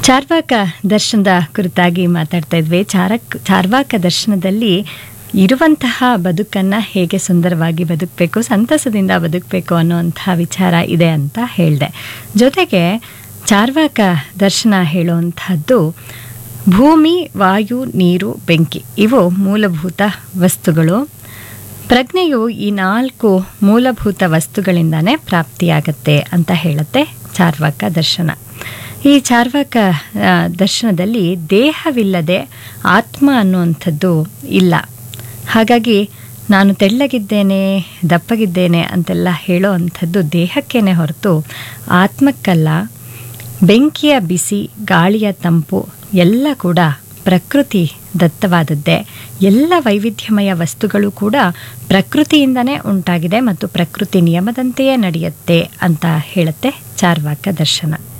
ಚಾರ್ವಾಕ ದರ್ಶನದ ಕುರಿತಾಗಿ ಮಾತಾಡ್ತಾ ಇದ್ವಿ ಚಾರಕ್ ಚಾರ್ವಾಕ ದರ್ಶನದಲ್ಲಿ ಇರುವಂತಹ ಬದುಕನ್ನು ಹೇಗೆ ಸುಂದರವಾಗಿ ಬದುಕಬೇಕು ಸಂತಸದಿಂದ ಬದುಕಬೇಕು ಅನ್ನುವಂತಹ ವಿಚಾರ ಇದೆ ಅಂತ ಹೇಳಿದೆ ಜೊತೆಗೆ ಚಾರ್ವಾಕ ದರ್ಶನ ಹೇಳುವಂತಹದ್ದು ಭೂಮಿ ವಾಯು ನೀರು ಬೆಂಕಿ ಇವು ಮೂಲಭೂತ ವಸ್ತುಗಳು ಪ್ರಜ್ಞೆಯು ಈ ನಾಲ್ಕು ಮೂಲಭೂತ ವಸ್ತುಗಳಿಂದಾನೇ ಪ್ರಾಪ್ತಿಯಾಗತ್ತೆ ಅಂತ ಹೇಳುತ್ತೆ ಚಾರ್ವಾಕ ದರ್ಶನ ಈ ಚಾರ್ವಾಕ ಆ, ದರ್ಶನದಲ್ಲಿ ದೇಹವಿಲ್ಲದೆ ಆತ್ಮ ಅನ್ನುವಂಥದ್ದು ಇಲ್ಲ ಹಾಗಾಗಿ ನಾನು ತೆಳ್ಳಗಿದ್ದೇನೆ ದಪ್ಪಗಿದ್ದೇನೆ ಅಂತೆಲ್ಲ ಹೇಳೋ ಅಂಥದ್ದು ದೇಹಕ್ಕೇನೆ ಹೊರತು ಆತ್ಮಕ್ಕಲ್ಲ ಬೆಂಕಿಯ ಬಿಸಿ ಗಾಳಿಯ ತಂಪು ಎಲ್ಲ ಕೂಡ ಪ್ರಕೃತಿ ದತ್ತವಾದದ್ದೇ ಎಲ್ಲ ವೈವಿಧ್ಯಮಯ ವಸ್ತುಗಳು ಕೂಡ ಪ್ರಕೃತಿಯಿಂದನೇ ಉಂಟಾಗಿದೆ ಮತ್ತು ಪ್ರಕೃತಿ ನಿಯಮದಂತೆಯೇ ನಡೆಯುತ್ತೆ ಅಂತ ಹೇಳುತ್ತೆ ಚಾರ್ವಾಕ ದರ್ಶನ